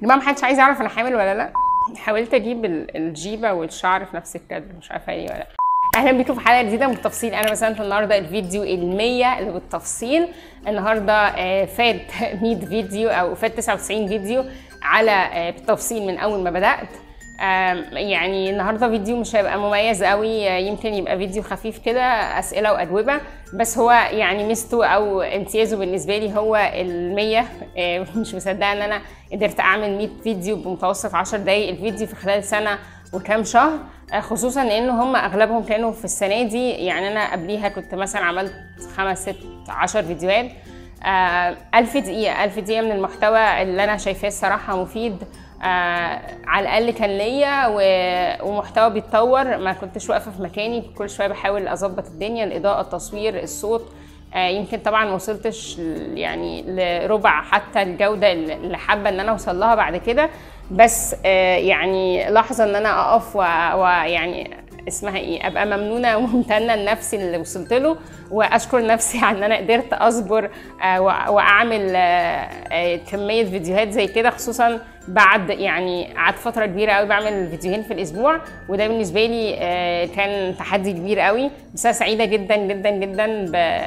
جماعه محدش عايز يعرف انا حامل ولا لا حاولت اجيب ال- الجيبه والشعر في نفس الكادر مش عارفه ليه ولا لا اهلا بيكم في حلقه جديده من بالتفصيل انا مثلا النهارده الفيديو ال100 اللي بالتفصيل النهارده آه، فات 100 فيديو او فات 99 فيديو على آه، بالتفصيل من اول ما بدات آم، يعني النهارده فيديو مش هيبقى مميز قوي آه، يمكن يبقى فيديو خفيف كده اسئله واجوبه بس هو يعني ميزته او امتيازه بالنسبه لي هو ال100 آه، مش مصدقه ان انا قدرت اعمل 100 فيديو بمتوسط 10 دقائق الفيديو في خلال سنه وكام شهر آه، خصوصا ان هم اغلبهم كانوا في السنه دي يعني انا قبليها كنت مثلا عملت خمس ست عشر فيديوهات آه، ألف دقيقة ألف دقيقة من المحتوى اللي أنا شايفاه الصراحة مفيد آه على الأقل كان ليا و- ومحتوى بيتطور ما كنتش واقفة في مكاني كل شوية بحاول أظبط الدنيا الإضاءة التصوير الصوت آه يمكن طبعا ما وصلتش ل- يعني لربع حتى الجودة اللي اللي حابة إن أنا أوصل لها بعد كده بس آه يعني لحظة إن أنا أقف و- ويعني اسمها ايه ابقى ممنونه وممتنه لنفسي اللي وصلت له واشكر نفسي على ان انا قدرت اصبر آه، وأ- واعمل آه، آه، كميه فيديوهات زي كده خصوصا بعد يعني قعدت فتره كبيره قوي بعمل فيديوهين في الاسبوع وده بالنسبه لي آه، كان تحدي كبير قوي بس انا سعيده جدا جدا جدا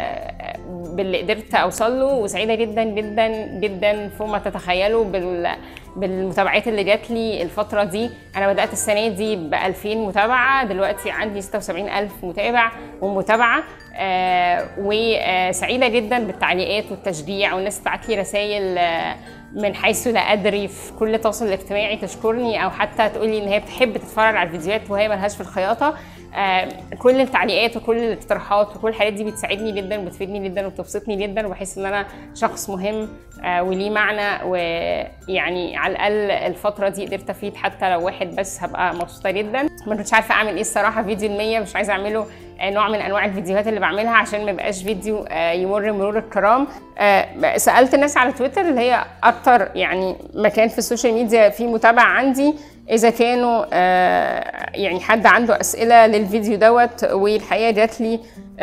ب- باللي قدرت اوصل له وسعيده جدا جدا جدا فوق ما تتخيلوا بال بالمتابعات اللي جات لي الفتره دي انا بدات السنه دي ب 2000 متابعه دلوقتي عندي 76000 متابع ومتابعه آه وسعيده جدا بالتعليقات والتشجيع والناس تبعت لي رسائل آه من حيث لا ادري في كل التواصل الاجتماعي تشكرني او حتى تقول لي ان هي بتحب تتفرج على الفيديوهات وهي ملهاش في الخياطه آه، كل التعليقات وكل الاقتراحات وكل الحاجات دي بتساعدني جدا وبتفيدني جدا وبتبسطني جدا وبحس ان انا شخص مهم آه، وليه معنى ويعني على الاقل الفتره دي قدرت افيد حتى لو واحد بس هبقى مبسوطه جدا ما كنتش عارفه اعمل ايه الصراحه فيديو المية مش عايزه اعمله آه، نوع من انواع الفيديوهات اللي بعملها عشان ما يبقاش فيديو آه، يمر مرور الكرام آه، سالت الناس على تويتر اللي هي اكتر يعني مكان في السوشيال ميديا فيه متابعه عندي اذا كانوا آه، يعني حد عنده اسئله للفيديو دوت والحقيقه جات لي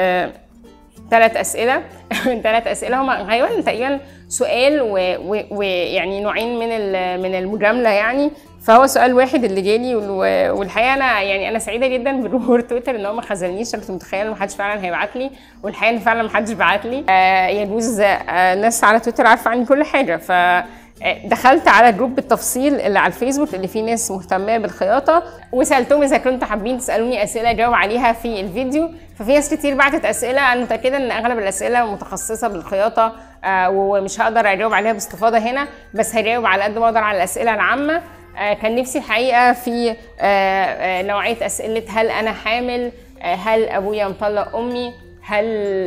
ثلاث اسئله ثلاث اسئله هما غالبا تقريبا سؤال ويعني و... ويعني نوعين من ال- من المجامله يعني فهو سؤال واحد اللي جالي وال- والحقيقه انا يعني انا سعيده جدا بجمهور تويتر ان هو ما خذلنيش انا كنت متخيله ان محدش فعلا هيبعت لي والحقيقه ان فعلا محدش بعت لي آه يجوز آه ناس على تويتر عارفه عني كل حاجه ف دخلت على جروب بالتفصيل اللي على الفيسبوك اللي فيه ناس مهتمه بالخياطه وسالتهم اذا كنتوا حابين تسالوني اسئله اجاوب عليها في الفيديو ففي ناس كتير بعتت اسئله انا متاكده ان اغلب الاسئله متخصصه بالخياطه آه، ومش هقدر اجاوب عليها باستفاضه هنا بس هجاوب على قد ما اقدر على الاسئله العامه آه، كان نفسي الحقيقه في آه، آه، نوعيه اسئله هل انا حامل آه، هل ابويا مطلق امي هل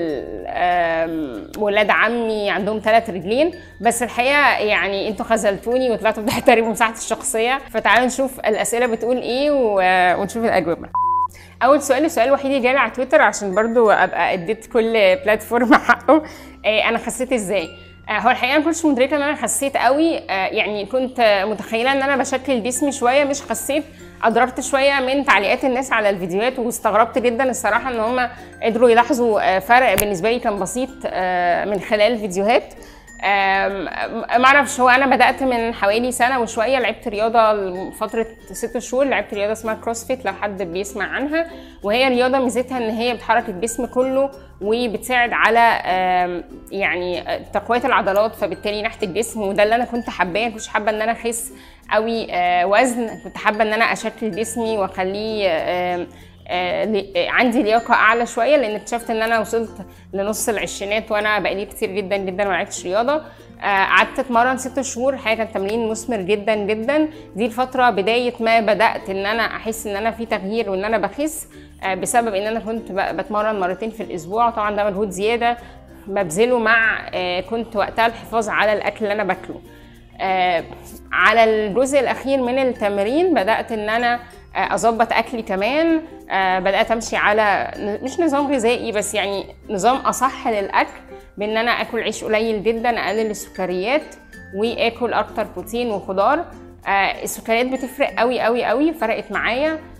آم، ولاد عمي عندهم ثلاث رجلين بس الحقيقه يعني انتوا خذلتوني وطلعتوا بتحترموا مساحتي الشخصيه فتعالوا نشوف الاسئله بتقول ايه و- ونشوف الاجوبه اول سؤال السؤال الوحيد اللي جالي على تويتر عشان برضو ابقى اديت كل بلاتفورم حقه آه، انا خسيت ازاي آه، هو الحقيقه ما كنتش مدركه ان انا خسيت قوي آه، يعني كنت آه، متخيله ان انا بشكل جسمي شويه مش خسيت ادركت شويه من تعليقات الناس على الفيديوهات واستغربت جدا الصراحه ان هم قدروا يلاحظوا آه، فرق بالنسبه لي كان بسيط آه، من خلال الفيديوهات آم، ما اعرفش هو انا بدات من حوالي سنه وشويه لعبت رياضه لفتره ست شهور لعبت رياضه اسمها كروسفيت لو حد بيسمع عنها وهي رياضه ميزتها ان هي بتحرك الجسم كله وبتساعد على آم، يعني تقويه العضلات فبالتالي ناحيه الجسم وده اللي انا كنت حباه ما كنتش حابه ان انا اخس قوي آه، وزن كنت حابه ان انا اشكل جسمي واخليه آم، آه، لي- آه، عندي لياقه اعلى شويه لان اكتشفت ان انا وصلت لنص العشرينات وانا بقالي كتير جدا جدا ما لعبتش رياضه آه، قعدت اتمرن ست شهور حاجه كان تمرين مثمر جدا جدا دي الفتره بدايه ما بدات ان انا احس ان انا في تغيير وان انا بخس آه، بسبب ان انا كنت ب- بتمرن مرتين في الاسبوع طبعا ده مجهود زياده ببذله مع آه، كنت وقتها الحفاظ على الاكل اللي انا باكله آه، على الجزء الاخير من التمرين بدات ان انا آه، اظبط اكلي كمان آه، بدات امشي على ن- مش نظام غذائي بس يعني نظام اصح للاكل بان انا اكل عيش قليل جدا اقلل السكريات واكل اكتر بروتين وخضار آه، السكريات بتفرق قوي قوي قوي فرقت معايا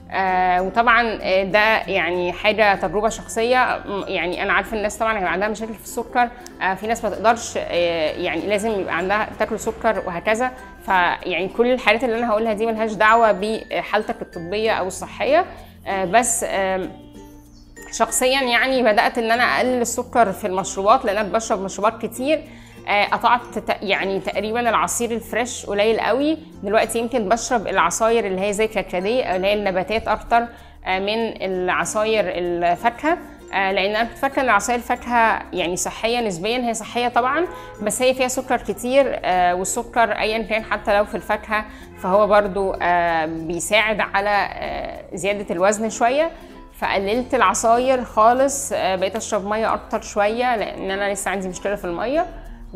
آه وطبعا آه، ده يعني حاجه تجربه شخصيه م- يعني انا عارفه الناس طبعا هيبقى عندها مشاكل في السكر آه في ناس ما تقدرش آه يعني لازم يبقى عندها تاكل سكر وهكذا فيعني كل الحالات اللي انا هقولها دي ملهاش دعوه بحالتك الطبيه او الصحيه آه بس آم، شخصيا يعني بدات ان انا اقلل السكر في المشروبات لان انا بشرب مشروبات كتير آه، قطعت ت- يعني تقريبا العصير الفريش قليل قوي دلوقتي يمكن بشرب العصاير اللي هي زي كركديه اللي هي النباتات اكتر آه، من العصاير الفاكهه آه، لان انا كنت فاكره ان عصاير الفاكهه يعني صحيه نسبيا هي صحيه طبعا بس هي فيها سكر كتير آه، والسكر ايا كان حتى لو في الفاكهه فهو برضو آه، بيساعد على آه، زياده الوزن شويه فقللت العصاير خالص آه، بقيت اشرب ميه اكتر شويه لان انا لسه عندي مشكله في الميه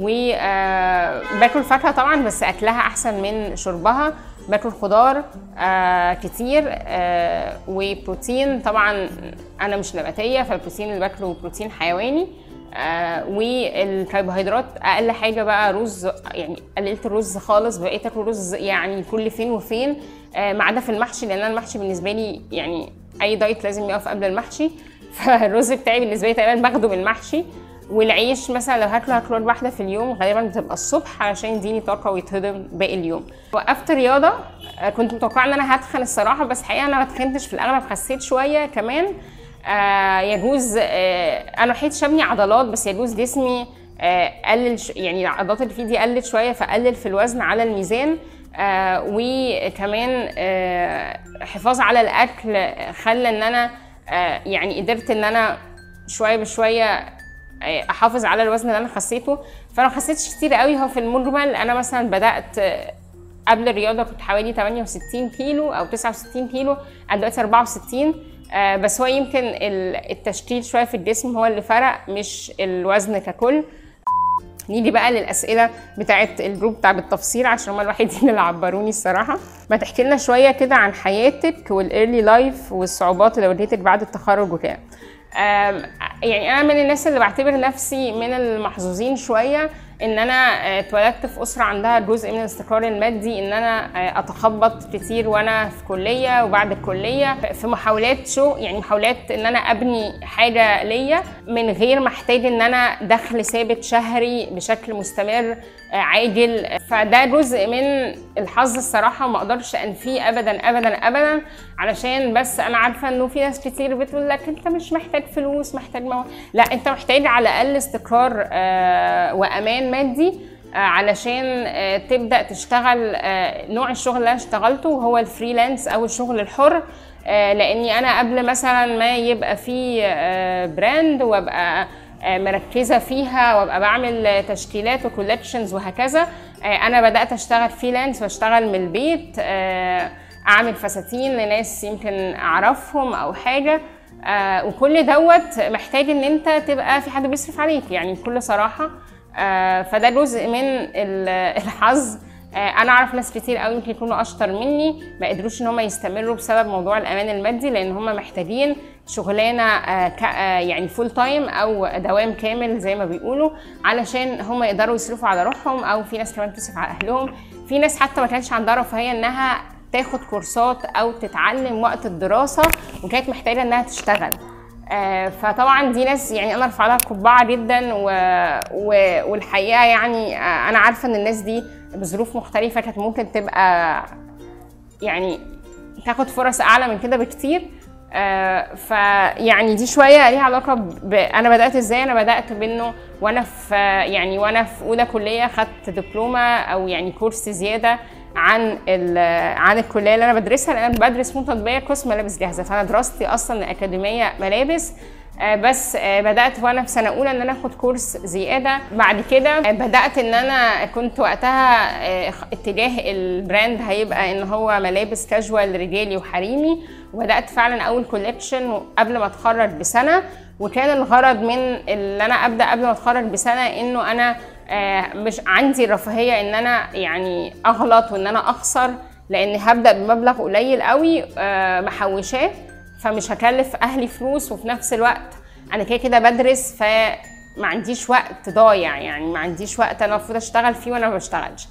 وباكل فاكهه طبعا بس اكلها احسن من شربها باكل خضار آه كتير آه وبروتين طبعا انا مش نباتيه فالبروتين اللي باكله بروتين حيواني آه والكربوهيدرات اقل حاجه بقى رز يعني قللت الرز خالص بقيت اكل رز يعني كل فين وفين آه ما عدا في المحشي لان أنا المحشي بالنسبه لي يعني اي دايت لازم يقف قبل المحشي فالرز بتاعي بالنسبه لي تقريبا باخده من المحشي والعيش مثلا لو هاكله هاكله وجبه واحده في اليوم غالبا بتبقى الصبح علشان يديني طاقه ويتهضم باقي اليوم وقفت رياضه آه، كنت متوقعه ان انا هتخن الصراحه بس حقيقه انا ما تخنتش في الاغلب خسيت شويه كمان آه يجوز آه انا لحقتش ابني عضلات بس يجوز جسمي آه قلل ش- يعني العضلات اللي فيه دي قلت شويه فقلل في الوزن على الميزان آه وكمان آه حفاظ على الاكل خلى ان انا آه يعني قدرت ان انا شويه بشويه احافظ على الوزن اللي انا خسيته فانا ما خسيتش كتير قوي هو في المجمل انا مثلا بدات آه، قبل الرياضه كنت حوالي 68 كيلو او 69 كيلو انا دلوقتي 64 آه، بس هو يمكن ال- التشكيل شويه في الجسم هو اللي فرق مش الوزن ككل نيجي بقى للاسئله بتاعه الجروب بتاع بالتفصيل عشان هم الوحيدين اللي عبروني الصراحه ما تحكي لنا شويه كده عن حياتك والايرلي لايف والصعوبات اللي واجهتك بعد التخرج وكده آم، يعني انا من الناس اللي بعتبر نفسي من المحظوظين شويه ان انا آه، اتولدت في اسره عندها جزء من الاستقرار المادي ان انا آه، اتخبط كتير وانا في كليه وبعد الكليه في محاولات شو يعني محاولات ان انا ابني حاجه ليا من غير ما احتاج ان انا دخل ثابت شهري بشكل مستمر آه، عاجل فده جزء من الحظ الصراحه وما اقدرش انفيه ابدا ابدا ابدا علشان بس انا عارفه انه في ناس كتير بتقول لك انت مش محتاج فلوس محتاج مو... لا انت محتاج على الاقل استقرار آه، وامان مادي آه، علشان آه، تبدا تشتغل آه، نوع الشغل اللي انا اشتغلته هو الفريلانس او الشغل الحر آه، لاني انا قبل مثلا ما يبقى في آه، براند وابقى آه، مركزه فيها وابقى بعمل آه، تشكيلات وكولكشنز وهكذا آه، انا بدات اشتغل فريلانس واشتغل من البيت آه، اعمل فساتين لناس يمكن اعرفهم او حاجه آه وكل دوت محتاج ان انت تبقى في حد بيصرف عليك يعني بكل صراحه آه فده جزء من ال- الحظ آه انا اعرف ناس كتير قوي يمكن يكونوا اشطر مني ما قدروش ان هم يستمروا بسبب موضوع الامان المادي لان هم محتاجين شغلانه آه ك- آه يعني فول تايم او دوام كامل زي ما بيقولوا علشان هم يقدروا يصرفوا على روحهم او في ناس كمان تصرف على اهلهم في ناس حتى ما كانش عندها رفاهيه انها تاخد كورسات او تتعلم وقت الدراسه وكانت محتاجه انها تشتغل آه، فطبعا دي ناس يعني انا ارفع لها القبعه جدا و... و... والحقيقه يعني آه، انا عارفه ان الناس دي بظروف مختلفه كانت ممكن تبقى يعني تاخد فرص اعلى من كده بكتير آه فيعني دي شويه ليها علاقه ب... انا بدات ازاي انا بدات بانه وانا في يعني وانا في اولى كليه خدت دبلومه او يعني كورس زياده عن ال... عن الكليه اللي انا بدرسها لان انا بدرس فنون تطبيقيه قسم ملابس جاهزه فانا دراستي اصلا اكاديميه ملابس آه، بس آه، بدات وانا في سنه اولى ان انا اخد كورس زياده بعد كده آه، بدات ان انا كنت وقتها آه، اتجاه البراند هيبقى ان هو ملابس كاجوال رجالي وحريمي وبدات فعلا اول كوليكشن قبل ما اتخرج بسنه وكان الغرض من اللي انا ابدا قبل ما اتخرج بسنه انه انا آه، مش عندي الرفاهيه ان انا يعني اغلط وان انا اخسر لان هبدا بمبلغ قليل قوي آه، محوشاه فمش هكلف اهلي فلوس وفي نفس الوقت انا كده كده بدرس فما عنديش وقت ضايع يعني ما عنديش وقت انا المفروض اشتغل فيه وانا ما بشتغلش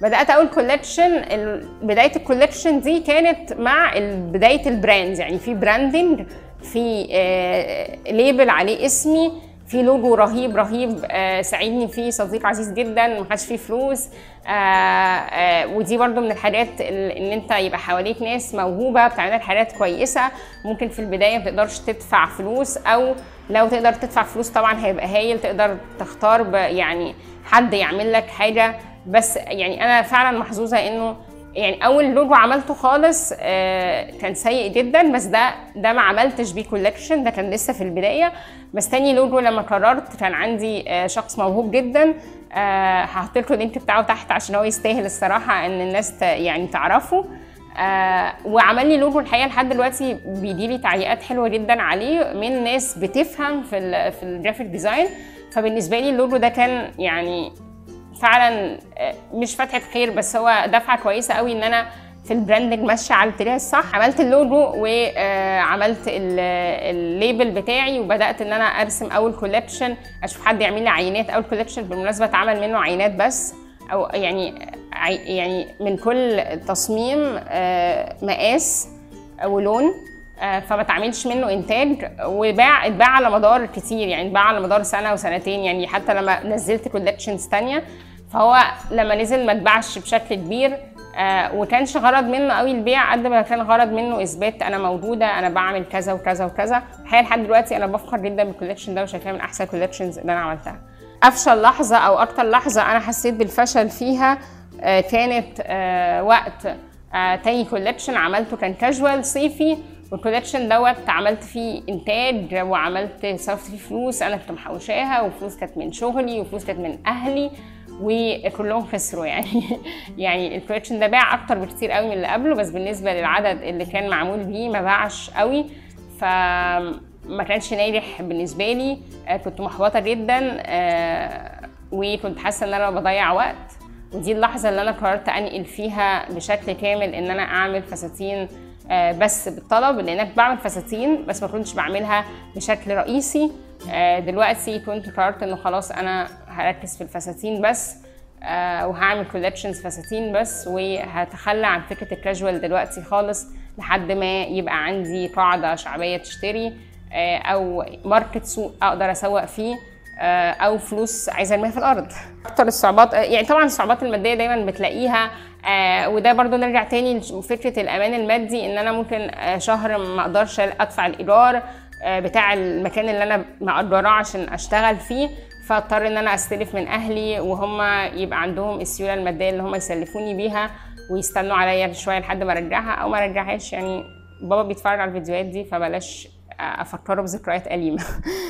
بدات اول كولكشن بدايه الكولكشن دي كانت مع ال- بدايه البراند يعني في براندنج في آه، ليبل عليه اسمي في لوجو رهيب رهيب آه، ساعدني فيه صديق عزيز جدا ما خدش فيه فلوس آه، آه، ودي برضو من الحاجات ال- ان انت يبقى حواليك ناس موهوبه بتعمل لك حاجات كويسه ممكن في البدايه ما تقدرش تدفع فلوس او لو تقدر تدفع فلوس طبعا هيبقى هايل تقدر تختار ب- يعني حد يعمل لك حاجه بس يعني انا فعلا محظوظه انه يعني اول لوجو عملته خالص آه، كان سيء جدا بس ده ده ما عملتش بيه كولكشن ده كان لسه في البدايه بس تاني لوجو لما قررت كان عندي آه، شخص موهوب جدا آه، هحط لكم اللينك بتاعه تحت عشان هو يستاهل الصراحه ان الناس ت- يعني تعرفه آه وعمل لي لوجو الحقيقه لحد دلوقتي بيجي لي تعليقات حلوه جدا عليه من ناس بتفهم في ال في الجرافيك ديزاين فبالنسبه لي اللوجو ده كان يعني فعلا آه، مش فتحه خير بس هو دفعه كويسه قوي ان انا في البراندنج ماشيه على الاتجاه الصح عملت اللوجو وعملت الليبل بتاعي وبدات ان انا ارسم اول كولكشن اشوف حد يعمل لي عينات اول كولكشن بالمناسبه اتعمل منه عينات بس او يعني عي- يعني من كل تصميم آه، مقاس ولون آه، فما تعملش منه انتاج وباع اتباع على مدار كتير يعني اتباع على مدار سنه وسنتين يعني حتى لما نزلت كولكشنز تانية فهو لما نزل ما اتباعش بشكل كبير آه وكانش غرض منه قوي البيع قد ما كان غرض منه اثبات انا موجوده انا بعمل كذا وكذا وكذا الحقيقه لحد دلوقتي انا بفخر جدا بالكولكشن ده وشايفاه من احسن الكولكشنز اللي انا عملتها افشل لحظه او اكتر لحظه انا حسيت بالفشل فيها آه كانت آه وقت آه تاني كولكشن عملته كان كاجوال صيفي والكولكشن دوت عملت فيه انتاج وعملت صرفت فيه فلوس انا كنت محوشاها وفلوس كانت من شغلي وفلوس كانت من اهلي وكلهم خسروا يعني يعني الكولكشن ده باع اكتر بكتير قوي من اللي قبله بس بالنسبه للعدد اللي كان معمول بيه ما باعش قوي فما كانش ناجح بالنسبه لي آه، كنت محبطه جدا آه، وكنت حاسه ان انا بضيع وقت ودي اللحظه اللي انا قررت انقل فيها بشكل كامل ان انا اعمل فساتين آه، بس بالطلب لان انا كنت بعمل فساتين بس ما كنتش بعملها بشكل رئيسي آه، دلوقتي كنت قررت انه خلاص انا هركز في الفساتين بس آه، وهعمل كولكشنز فساتين بس وهتخلى عن فكره الكاجوال دلوقتي خالص لحد ما يبقى عندي قاعده شعبيه تشتري آه، او ماركت سوق اقدر اسوق فيه آه، او فلوس عايزه ارميها في الارض اكتر الصعوبات آه، يعني طبعا الصعوبات الماديه دايما بتلاقيها آه وده برضو نرجع تاني لفكره الامان المادي ان انا ممكن آه شهر ما اقدرش ادفع الايجار آه بتاع المكان اللي انا مأجراه عشان اشتغل فيه فاضطر ان انا استلف من اهلي وهم يبقى عندهم السيوله الماديه اللي هم يسلفوني بيها ويستنوا عليا شويه لحد ما ارجعها او ما ارجعهاش يعني بابا بيتفرج على الفيديوهات دي فبلاش آه، افكره بذكريات اليمه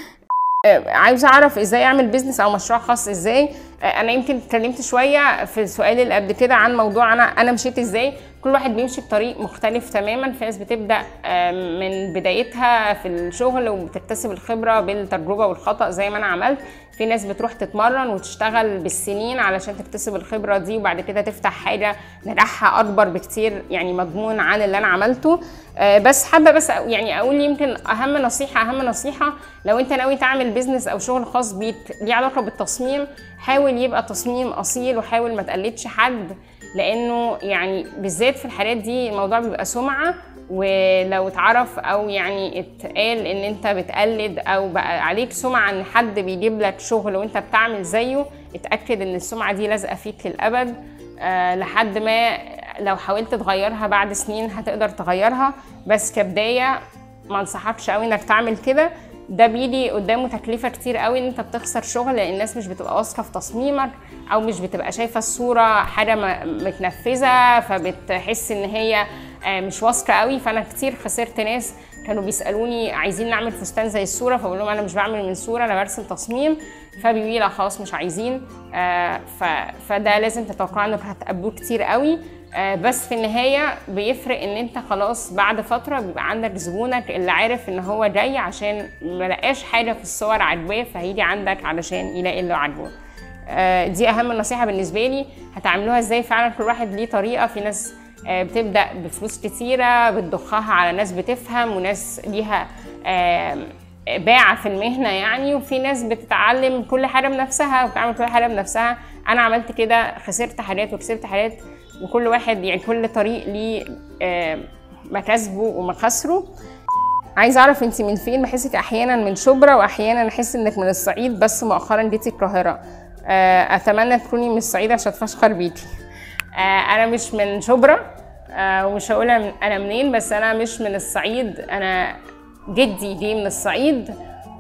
آه، عاوزه اعرف ازاي اعمل بيزنس او مشروع خاص ازاي آه، انا يمكن اتكلمت شويه في السؤال اللي قبل كده عن موضوع انا انا مشيت ازاي كل واحد بيمشي بطريق مختلف تماما في ناس بتبدا آه، من بدايتها في الشغل وبتكتسب الخبره بالتجربه والخطا زي ما انا عملت في ناس بتروح تتمرن وتشتغل بالسنين علشان تكتسب الخبره دي وبعد كده تفتح حاجه نجاحها اكبر بكتير يعني مضمون عن اللي انا عملته آه، بس حابه بس يعني اقول يمكن اهم نصيحه اهم نصيحه لو انت ناوي تعمل بيزنس او شغل خاص بيك ليه علاقه بالتصميم حاول يبقى تصميم اصيل وحاول ما تقلدش حد لانه يعني بالذات في الحالات دي الموضوع بيبقى سمعه ولو اتعرف او يعني اتقال ان انت بتقلد او بقى عليك سمعه ان حد بيجيب لك شغل وانت بتعمل زيه اتاكد ان السمعه دي لازقه فيك للابد أه لحد ما لو حاولت تغيرها بعد سنين هتقدر تغيرها بس كبدايه ما انصحكش قوي انك تعمل كده ده بيجي قدامه تكلفه كتير قوي ان انت بتخسر شغل لان الناس مش بتبقى واثقه في تصميمك او مش بتبقى شايفه الصوره حاجه م- متنفذه فبتحس ان هي آه، مش واثقه قوي فانا كتير خسرت ناس كانوا بيسالوني عايزين نعمل فستان زي الصوره فبقول لهم انا مش بعمل من صوره انا برسم تصميم فبيقولوا لي لا خلاص مش عايزين آه، ف- فده لازم تتوقع انك هتقابلوه كتير قوي آه، بس في النهاية بيفرق ان انت خلاص بعد فترة بيبقى عندك زبونك اللي عارف ان هو جاي عشان ملقاش حاجة في الصور عاجباه فهيجي عندك علشان يلاقي اللي عاجبه آه، دي اهم نصيحة بالنسبة لي هتعملوها ازاي فعلا كل واحد ليه طريقة في ناس آه، بتبدأ بفلوس كتيرة بتضخها على ناس بتفهم وناس ليها آم، باعة في المهنة يعني وفي ناس بتتعلم كل حاجة بنفسها وبتعمل كل حاجة بنفسها انا عملت كده خسرت حاجات وكسبت حاجات وكل واحد يعني كل طريق ليه آه، مكاسبه ومخاسره عايزه اعرف انت من فين بحسك احيانا من شبرا واحيانا احس انك من الصعيد بس مؤخرا جيتي القاهره آه، اتمنى تكوني من الصعيد عشان اتفشخر بيكي آه، انا مش من شبرا آه، ومش هقول أنا- انا منين بس انا مش من الصعيد انا جدي جه من الصعيد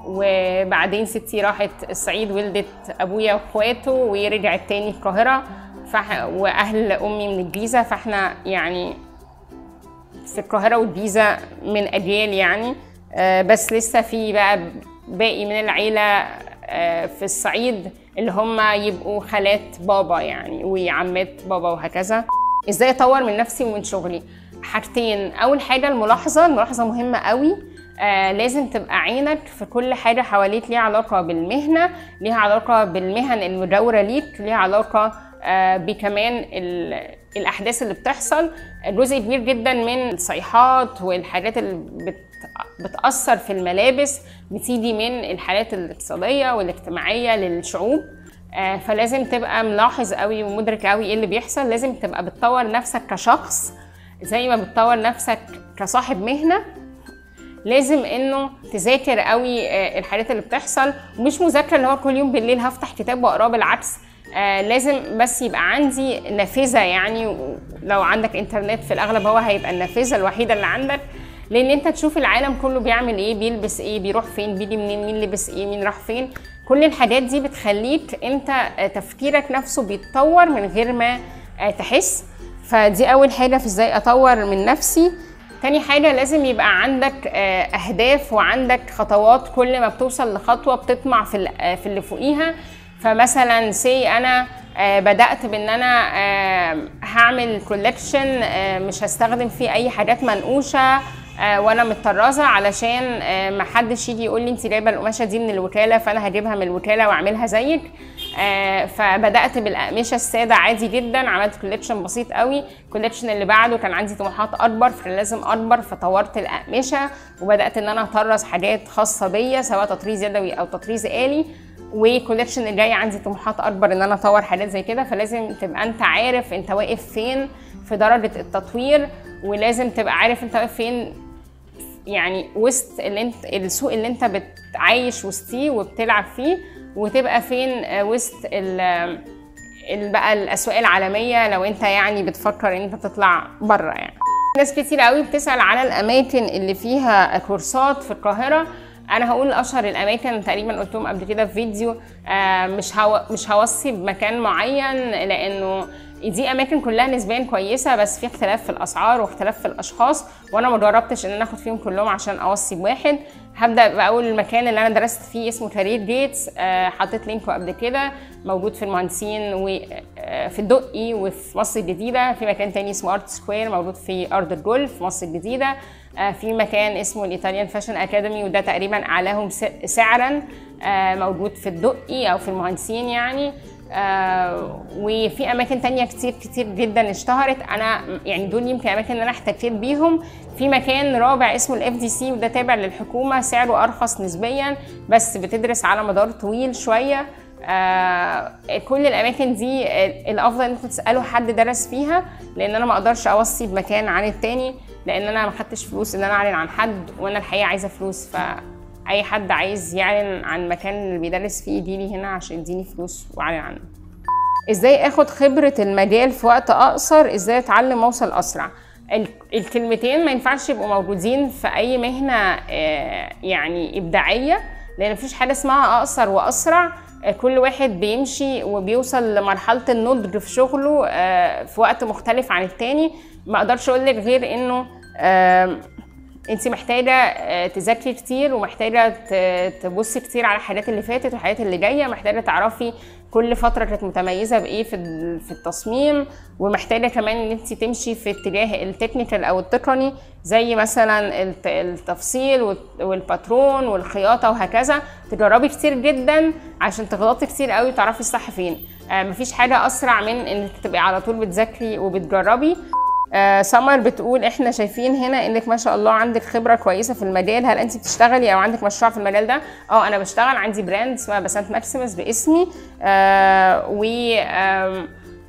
وبعدين ستي راحت الصعيد ولدت ابويا واخواته ورجعت تاني القاهره فح... واهل امي من الجيزه فاحنا يعني في القاهره والجيزه من اجيال يعني آه، بس لسه في بقى باقي من العيله آه، في الصعيد اللي هم يبقوا خالات بابا يعني وعمات بابا وهكذا ازاي اطور من نفسي ومن شغلي حاجتين اول حاجه الملاحظه الملاحظه مهمه قوي آه لازم تبقى عينك في كل حاجه حواليك ليها علاقه بالمهنه ليها علاقه بالمهن المجاوره ليك ليها علاقه آه بكمان ال- الاحداث اللي بتحصل جزء كبير جدا من الصيحات والحاجات اللي بت بتاثر في الملابس بتيجي من الحالات الاقتصاديه والاجتماعيه للشعوب آه، فلازم تبقى ملاحظ قوي ومدرك قوي ايه اللي بيحصل لازم تبقى بتطور نفسك كشخص زي ما بتطور نفسك كصاحب مهنه لازم انه تذاكر قوي آه، الحاجات اللي بتحصل ومش مذاكره اللي هو كل يوم بالليل هفتح كتاب واقراه بالعكس آه لازم بس يبقى عندي نافذه يعني لو عندك انترنت في الاغلب هو هيبقى النافذه الوحيده اللي عندك لان انت تشوف العالم كله بيعمل ايه بيلبس ايه بيروح فين بيجي منين مين لبس ايه مين راح فين كل الحاجات دي بتخليك انت آه، تفكيرك نفسه بيتطور من غير ما آه، تحس فدي اول حاجه في ازاي اطور من نفسي تاني حاجة لازم يبقى عندك آه، أهداف وعندك خطوات كل ما بتوصل لخطوة بتطمع في ال- آه، في اللي فوقيها فمثلا سي أنا آه، بدأت بإن أنا آه، هعمل كولكشن مش هستخدم فيه أي حاجات منقوشة آه، وانا متطرزه علشان آه، ما حدش يجي يقول لي انت جايبه القماشه دي من الوكاله فانا هجيبها من الوكاله واعملها زيك آه، فبدات بالاقمشه الساده عادي جدا عملت كوليكشن بسيط قوي الكوليكشن اللي بعده كان عندي طموحات اكبر فلازم اكبر فطورت الاقمشه وبدات ان انا اطرز حاجات خاصه بيا سواء تطريز يدوي او تطريز آلي وكوليكشن الجاي عندي طموحات اكبر ان انا اطور حاجات زي كده فلازم تبقى انت عارف انت واقف فين في درجه التطوير ولازم تبقى عارف انت واقف فين يعني وسط اللي انت السوق اللي انت بتعايش وسطيه وبتلعب فيه وتبقى فين آه، وسط ال ال- بقى الاسواق العالميه لو انت يعني بتفكر ان انت تطلع بره يعني ناس كتير قوي بتسال على الاماكن اللي فيها كورسات في القاهره انا هقول اشهر الاماكن تقريبا قلتهم قبل كده في فيديو آه، مش هو مش هوصي بمكان معين لانه دي اماكن كلها نسبيا كويسه بس في اختلاف في الاسعار واختلاف في الاشخاص وانا ما جربتش ان انا اخد فيهم كلهم عشان اوصي بواحد هبدا باول المكان اللي انا درست فيه اسمه كارير جيتس آه، حطيت لينكه قبل كده موجود في المهندسين وفي الدقي وفي مصر الجديده في مكان تاني اسمه ارت سكوير موجود في ارض الجولف في مصر الجديده آه، في مكان اسمه الايطاليان فاشن اكاديمي وده تقريبا اعلاهم س- سعرا آه، موجود في الدقي او في المهندسين يعني آه وفي اماكن تانية كتير كتير جدا اشتهرت انا يعني دول يمكن اماكن انا احتكيت بيهم في مكان رابع اسمه الاف دي سي وده تابع للحكومه سعره ارخص نسبيا بس بتدرس على مدار طويل شويه آه كل الاماكن دي آه، الافضل انكم تسالوا حد درس فيها لان انا ما اقدرش اوصي بمكان عن التاني لان انا ما خدتش فلوس ان انا اعلن عن حد وانا الحقيقه عايزه فلوس فاي حد عايز يعلن عن المكان اللي بيدرس فيه يجيلي هنا عشان يديني فلوس واعلن عنه ازاي اخد خبرة المجال في وقت اقصر ازاي اتعلم اوصل اسرع ال- الكلمتين ما ينفعش يبقوا موجودين في اي مهنة آه، يعني ابداعية لان مفيش حاجة اسمها اقصر واسرع آه، كل واحد بيمشي وبيوصل لمرحلة النضج في شغله آه، في وقت مختلف عن التاني ما اقدرش اقول لك غير انه آم، انت محتاجه آه، تذاكري كتير ومحتاجه ت- تبصي كتير على الحاجات اللي فاتت والحاجات اللي جايه محتاجه تعرفي كل فتره كانت متميزه بايه في ال- في التصميم ومحتاجه كمان ان انت تمشي في اتجاه التكنيكال او التقني زي مثلا الت- التفصيل والت- والباترون والخياطه وهكذا تجربي كتير جدا عشان تغلطي كتير قوي وتعرفي الصح فين آه، مفيش حاجه اسرع من انك تبقي على طول بتذاكري وبتجربي آه سمر بتقول احنا شايفين هنا انك ما شاء الله عندك خبره كويسه في المجال هل انت بتشتغلي او عندك مشروع في المجال ده اه انا بشتغل عندي براند اسمها بسنت ماكسيمس باسمي آه و آم،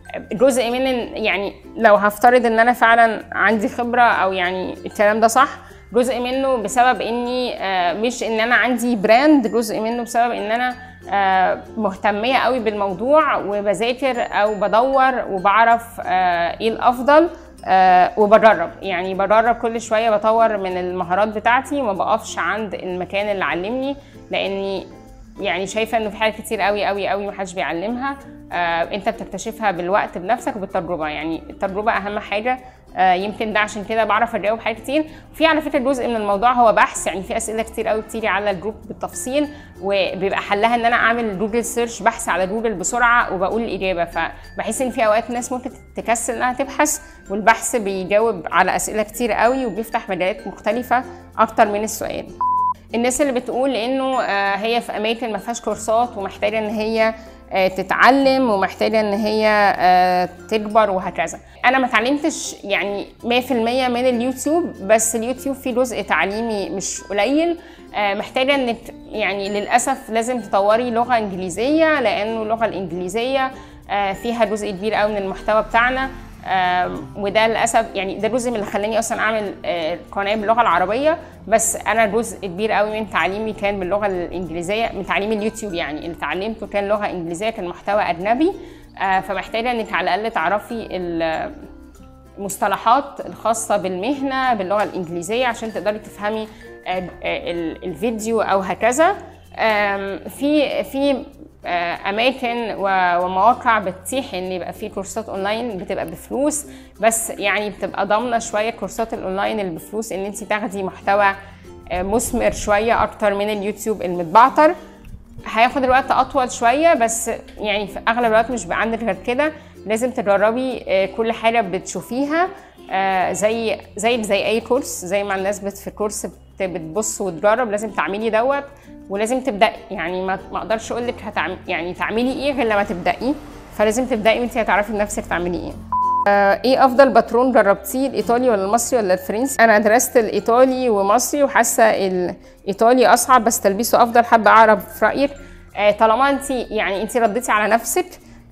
جزء من إن- يعني لو هفترض ان انا فعلا عندي خبره او يعني الكلام ده صح جزء منه بسبب اني آه، مش ان انا عندي براند جزء منه بسبب ان انا آه، مهتميه قوي بالموضوع وبذاكر او بدور وبعرف آه، ايه الافضل آه، وبجرب يعني بجرب كل شويه بطور من المهارات بتاعتي وما بقفش عند المكان اللي علمني لاني يعني شايفه انه في حاجات كتير قوي قوي قوي محدش بيعلمها آه انت بتكتشفها بالوقت بنفسك وبالتجربه يعني التجربه اهم حاجه آه يمكن ده عشان كده بعرف اجاوب حاجات كتير وفي على فكره جزء من الموضوع هو بحث يعني في اسئله كتير قوي بتيجي على الجروب بالتفصيل وبيبقى حلها ان انا اعمل جوجل سيرش بحث على جوجل بسرعه وبقول الاجابه فبحس ان في اوقات ناس ممكن تكسل انها تبحث والبحث بيجاوب على اسئله كتير قوي وبيفتح مجالات مختلفه اكتر من السؤال الناس اللي بتقول انه آه، هي في اماكن ما فيهاش كورسات ومحتاجه ان هي آه، تتعلم ومحتاجه ان هي آه، تكبر وهكذا انا ما اتعلمتش يعني 100% من اليوتيوب بس اليوتيوب فيه جزء تعليمي مش قليل آه، محتاجه انك يعني للاسف لازم تطوري لغه انجليزيه لانه اللغه الانجليزيه آه، فيها جزء كبير قوي من المحتوى بتاعنا آم، وده للاسف يعني ده جزء من اللي خلاني اصلا اعمل آه، قناه باللغه العربيه بس انا جزء كبير قوي من تعليمي كان باللغه الانجليزيه من تعليم اليوتيوب يعني اللي اتعلمته كان لغه انجليزيه كان محتوى اجنبي آه، فمحتاجه انك على الاقل تعرفي ال- المصطلحات الخاصه بالمهنه باللغه الانجليزيه عشان تقدري تفهمي آه، آه، ال- الفيديو او هكذا آم، في في آه، اماكن و- ومواقع بتتيح ان يبقى في كورسات اونلاين بتبقى بفلوس بس يعني بتبقى ضامنه شويه الكورسات الاونلاين اللي بفلوس ان انت تاخدي محتوى آه، مثمر شويه اكتر من اليوتيوب المتبعتر هياخد الوقت اطول شويه بس يعني في اغلب الوقت مش بيبقى عندك غير كده لازم تجربي آه، كل حاجه بتشوفيها آه، زي زي زي اي كورس زي ما الناس بت في كورس بت- بتبص وتجرب لازم تعملي دوت ولازم تبداي يعني ما ما اقدرش اقول لك هتعملي يعني تعملي ايه غير لما تبداي فلازم تبداي وانت هتعرفي بنفسك تعملي ايه آه، ايه افضل باترون جربتيه الايطالي ولا المصري ولا الفرنسي انا درست الايطالي ومصري وحاسه الايطالي اصعب بس تلبيسه افضل حابه اعرف رايك آه، طالما انت يعني انت رديتي على نفسك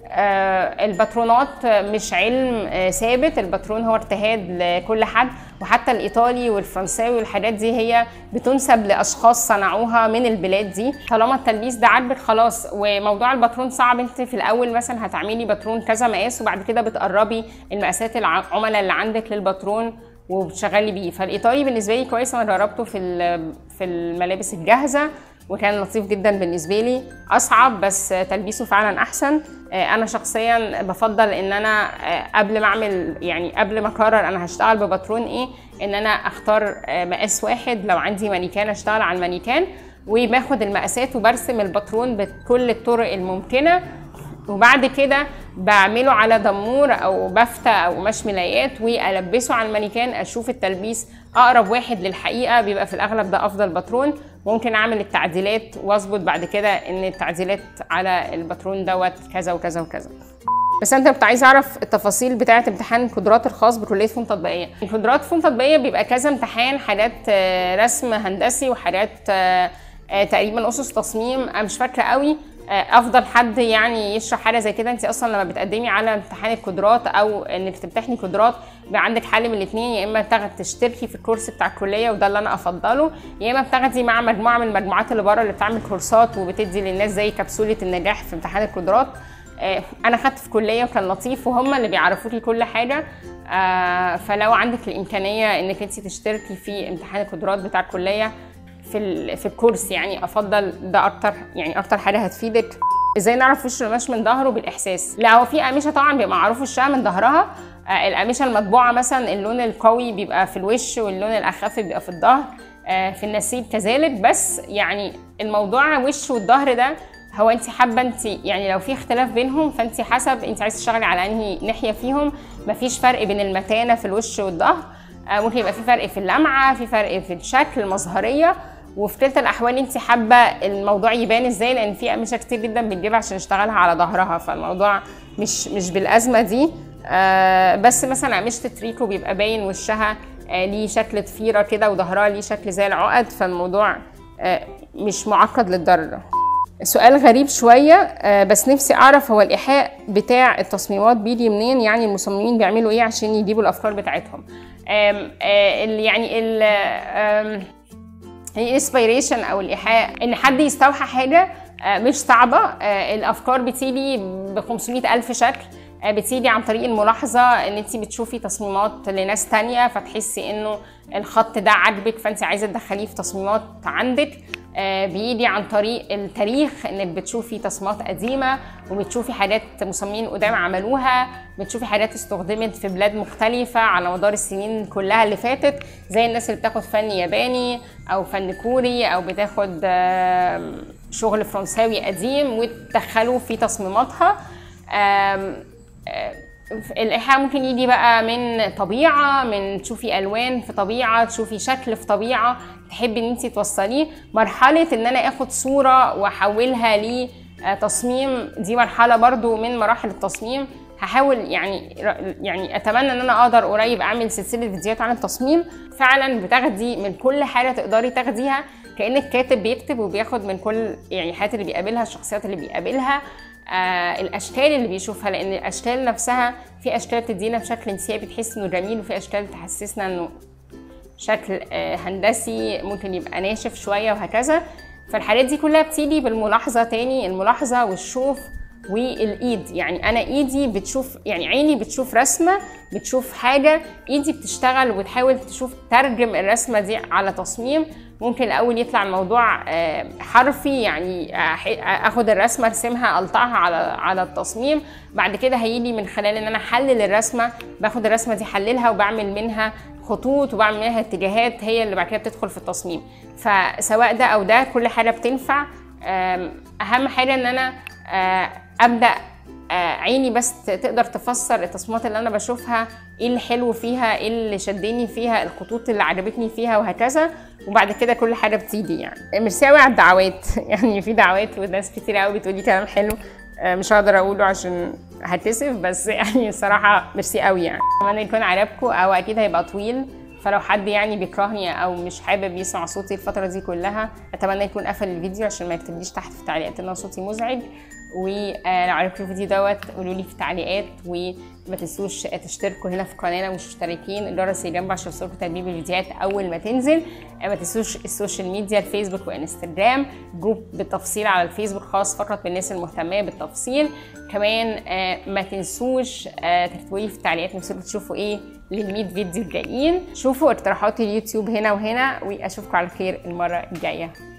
آه، الباترونات مش علم آه، ثابت الباترون هو اجتهاد لكل حد وحتى الايطالي والفرنساوي والحاجات دي هي بتنسب لاشخاص صنعوها من البلاد دي طالما التلبيس ده عاجبك خلاص وموضوع الباترون صعب انت في الاول مثلا هتعملي باترون كذا مقاس وبعد كده بتقربي المقاسات العملاء اللي عندك للباترون وبتشغلي بيه فالايطالي بالنسبه لي كويس انا جربته في ال- في الملابس الجاهزه وكان لطيف جدا بالنسبه لي اصعب بس تلبيسه فعلا احسن آه، انا شخصيا بفضل ان انا آه، قبل ما اعمل يعني قبل ما اقرر انا هشتغل بباترون ايه ان انا اختار آه، مقاس واحد لو عندي مانيكان اشتغل على المانيكان وباخد المقاسات وبرسم الباترون بكل الطرق الممكنه وبعد كده بعمله على دمور او بفتة او قماش ملايات والبسه على المانيكان اشوف التلبيس اقرب واحد للحقيقه بيبقى في الاغلب ده افضل باترون ممكن اعمل التعديلات واظبط بعد كده ان التعديلات على الباترون دوت كذا وكذا وكذا بس انت كنت عايز اعرف التفاصيل بتاعه امتحان القدرات الخاص بكليه فنون تطبيقيه القدرات فنون تطبيقيه بيبقى كذا امتحان حاجات آه، رسم هندسي وحاجات آه، آه، تقريبا اسس تصميم انا مش فاكره قوي آه، افضل حد يعني يشرح حاجه زي كده انت اصلا لما بتقدمي على امتحان القدرات او انك تمتحني قدرات بيبقى عندك حل من الاثنين يا اما تاخد تشتركي في الكورس بتاع الكليه وده اللي انا افضله يا اما بتاخدي مع مجموعه من المجموعات اللي بره اللي بتعمل كورسات وبتدي للناس زي كبسوله النجاح في امتحان القدرات آه، انا خدت في كليه وكان لطيف وهم اللي بيعرفوكي كل حاجه آه، فلو عندك الامكانيه انك انت تشتركي في امتحان القدرات بتاع الكليه في ال- في الكورس يعني افضل ده اكتر يعني اكتر حاجه هتفيدك ازاي نعرف وش القماش من ظهره بالاحساس لا هو في قميشه طبعا بيبقى معروف وشها من ظهرها آه، القميشه المطبوعه مثلا اللون القوي بيبقى في الوش واللون الاخف بيبقى في الظهر آه، في النسيج كذلك بس يعني الموضوع وش والظهر ده هو انت حابه انت يعني لو في اختلاف بينهم فانت حسب انت عايزه تشتغلي على انهي ناحيه فيهم مفيش فرق بين المتانه في الوش والظهر آه، ممكن يبقى في فرق في اللمعه في فرق في الشكل المظهريه وفي كلتا الاحوال انت حابه الموضوع يبان ازاي لان في قميشه كتير جدا بنجيبها عشان نشتغلها على ظهرها فالموضوع مش مش بالازمه دي آه بس مثلا قماشة التريكو بيبقى باين وشها آه ليه شكل ضفيرة كده وظهرها ليه شكل زي العقد فالموضوع آه مش معقد للدرجة سؤال غريب شوية آه بس نفسي أعرف هو الإيحاء بتاع التصميمات بيجي منين يعني المصممين بيعملوا إيه عشان يجيبوا الأفكار بتاعتهم آم آه ال- يعني ال آم، الانسبيريشن او الايحاء ان حد يستوحى حاجه آه، مش صعبه آه، الافكار بتيجي ب 500 الف شكل آه، بتيجي عن طريق الملاحظه ان انت بتشوفي تصميمات لناس تانية فتحسي انه الخط ده عاجبك فانت عايزه تدخليه في تصميمات عندك آه، بيجي عن طريق التاريخ انك بتشوفي تصميمات قديمه وبتشوفي حاجات مصممين قدام عملوها بتشوفي حاجات استخدمت في بلاد مختلفه على مدار السنين كلها اللي فاتت زي الناس اللي بتاخد فن ياباني او فن كوري او بتاخد آم، شغل فرنساوي قديم وتدخله في تصميماتها آم، آه، الإيحاء ممكن يجي بقى من طبيعة من تشوفي ألوان في طبيعة تشوفي شكل في طبيعة تحبي إن أنت توصليه مرحلة إن أنا آخد صورة وأحولها لتصميم دي مرحلة برضو من مراحل التصميم هحاول يعني يعني اتمنى ان انا اقدر قريب اعمل سلسله فيديوهات عن التصميم فعلا بتاخدي من كل حاجه تقدري تاخديها كانك كاتب بيكتب وبياخد من كل يعني الحاجات اللي بيقابلها الشخصيات اللي بيقابلها آه الاشكال اللي بيشوفها لان الاشكال نفسها في اشكال بتدينا بشكل انسيابي تحس انه جميل وفي اشكال تحسسنا انه شكل آه، هندسي ممكن يبقى ناشف شويه وهكذا فالحاجات دي كلها بتيجي بالملاحظه تاني الملاحظه والشوف والايد يعني انا ايدي بتشوف يعني عيني بتشوف رسمه بتشوف حاجه ايدي بتشتغل وبتحاول تشوف ترجم الرسمه دي على تصميم ممكن الاول يطلع الموضوع آه، حرفي يعني أح- اخد الرسمه ارسمها اقطعها على على التصميم بعد كده هيجي من خلال ان انا احلل الرسمه باخد الرسمه دي احللها وبعمل منها خطوط وبعمل منها اتجاهات هي اللي بعد كده بتدخل في التصميم فسواء ده او ده كل حاجه بتنفع آم، اهم حاجه ان انا آه، ابدا آه، عيني بس ت- تقدر تفسر التصميمات اللي انا بشوفها ايه الحلو فيها ايه اللي شدني فيها الخطوط اللي عجبتني فيها وهكذا وبعد كده كل حاجه بتيجي يعني ميرسي قوي على الدعوات يعني في دعوات وناس كتير قوي بتقولي كلام حلو آه، مش هقدر اقوله عشان هتكسف بس يعني الصراحه ميرسي قوي يعني اتمنى يكون عجبكم او اكيد هيبقى طويل فلو حد يعني بيكرهني او مش حابب يسمع صوتي الفتره دي كلها اتمنى يكون قفل الفيديو عشان ما يكتبليش تحت في التعليقات ان أنا صوتي مزعج ولو عجبكم الفيديو دوت قولوا لي في التعليقات وما تنسوش تشتركوا هنا في القناه لو مش مشتركين الجرس اللي جنبه عشان يوصلكم تنبيه بالفيديوهات اول ما تنزل ما تنسوش السوشيال ميديا الفيسبوك وانستجرام جروب بالتفصيل على الفيسبوك خاص فقط بالناس المهتمه بالتفصيل كمان آه، ما تنسوش آه، تكتبوا لي في التعليقات نفسكم تشوفوا ايه لل 100 فيديو الجايين شوفوا اقتراحات اليوتيوب هنا وهنا واشوفكم على خير المره الجايه